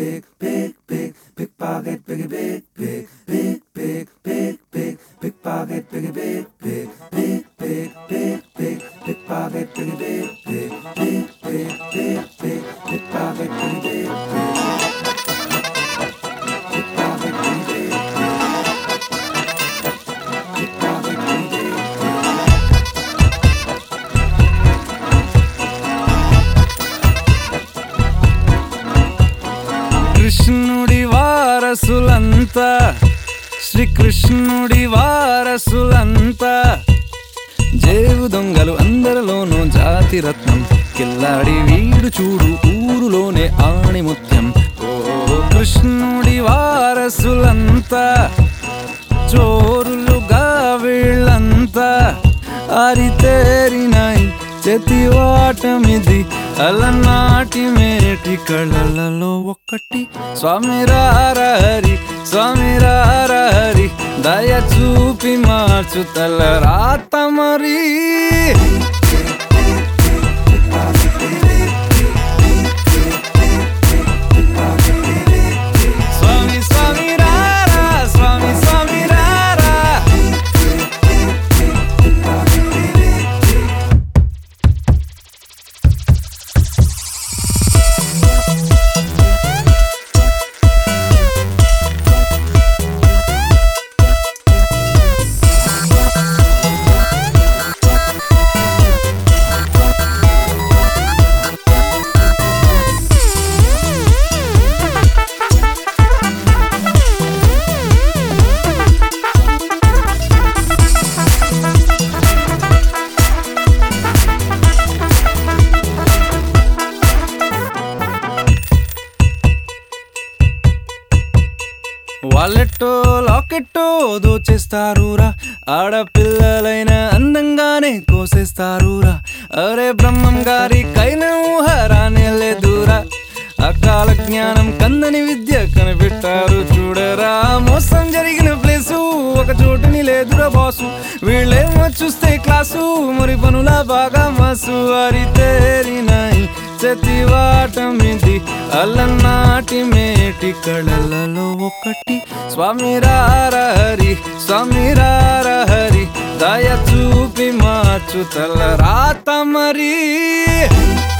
big, big, big, pickpocket, biggie, big, big, big, big, big, big, pickpocket, biggie, big, big, big, big, big, big, pickpocket, biggie, big, big, big, big, big, big, pickpocket, biggie, big, big. Pickpocket, biggie, big, big. Pickpocket, biggie, big, big. కృష్ణుడి వారసులంతా శ్రీకృష్ణుడి వారసులంతా జేవు దొంగలు అందరిలోనూ జాతి రత్నం కిల్లాడి వీడు చూడు ఊరులోనే ఆణిముత్యం ఓ కృష్ణుడి వారసులంతా చోరులుగా వీళ్ళంతా అరితేరినాయి చెతివాటమిది అలనాటి మేటి కళలలో ఒక్కటి స్వామి రారహరి స్వామి రారహరి దయ చూపి మార్చు తల రాత మరి స్వామి స్వామి రారా స్వామి స్వామి రారా వాళ్ళెట్టో లాకెట్టో దోచేస్తారురా ఆడపిల్లలైన అందంగానే కోసేస్తారురా అరే బ్రహ్మం గారి కైన ఊహరానే లేదురా అకాల జ్ఞానం కందని విద్య కనిపెట్టారు చూడరా మోసం జరిగిన ప్లేసు ఒక చోటుని లేదురా బాసు వీళ్ళేమో చూస్తే క్లాసు మరి పనుల బాగా మాసు వారి తేరినాయి చతివాటమిది అల్లనాటి మేటి కళలలో ఒకటి స్వామి రారహరి స్వామి రారహరి దయ చూపి మార్చు తల రాత మరి